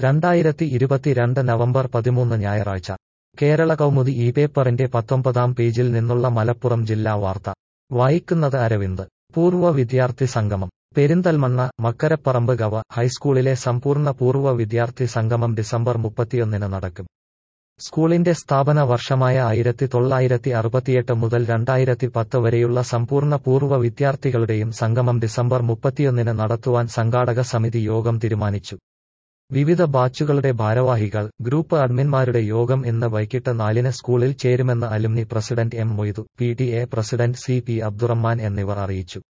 രണ്ടായിരത്തി ഇരുപത്തിരണ്ട് നവംബർ പതിമൂന്ന് ഞായറാഴ്ച കേരള കൗമുദി ഈ പേപ്പറിന്റെ പത്തൊമ്പതാം പേജിൽ നിന്നുള്ള മലപ്പുറം ജില്ലാ വാർത്ത വായിക്കുന്നത് അരവിന്ദ് പൂർവ്വ വിദ്യാർത്ഥി സംഗമം പെരിന്തൽമണ്ണ മക്കരപ്പറമ്പ് ഗവ ഹൈസ്കൂളിലെ സമ്പൂർണ്ണ പൂർവ്വ വിദ്യാർത്ഥി സംഗമം ഡിസംബർ മുപ്പത്തിയൊന്നിന് നടക്കും സ്കൂളിന്റെ സ്ഥാപന വർഷമായ ആയിരത്തി തൊള്ളായിരത്തി അറുപത്തിയെട്ട് മുതൽ രണ്ടായിരത്തി പത്ത് വരെയുള്ള സമ്പൂർണ്ണ പൂർവ്വ വിദ്യാർത്ഥികളുടെയും സംഗമം ഡിസംബർ മുപ്പത്തിയൊന്നിന് നടത്തുവാൻ സംഘാടക സമിതി യോഗം തീരുമാനിച്ചു വിവിധ ബാച്ചുകളുടെ ഭാരവാഹികൾ ഗ്രൂപ്പ് അഡ്മിന്മാരുടെ യോഗം ഇന്ന് വൈകിട്ട് നാലിന് സ്കൂളിൽ ചേരുമെന്ന് alumni president M Moidu P T A president C P Abdurahman എന്നിവർ അറിയിച്ചു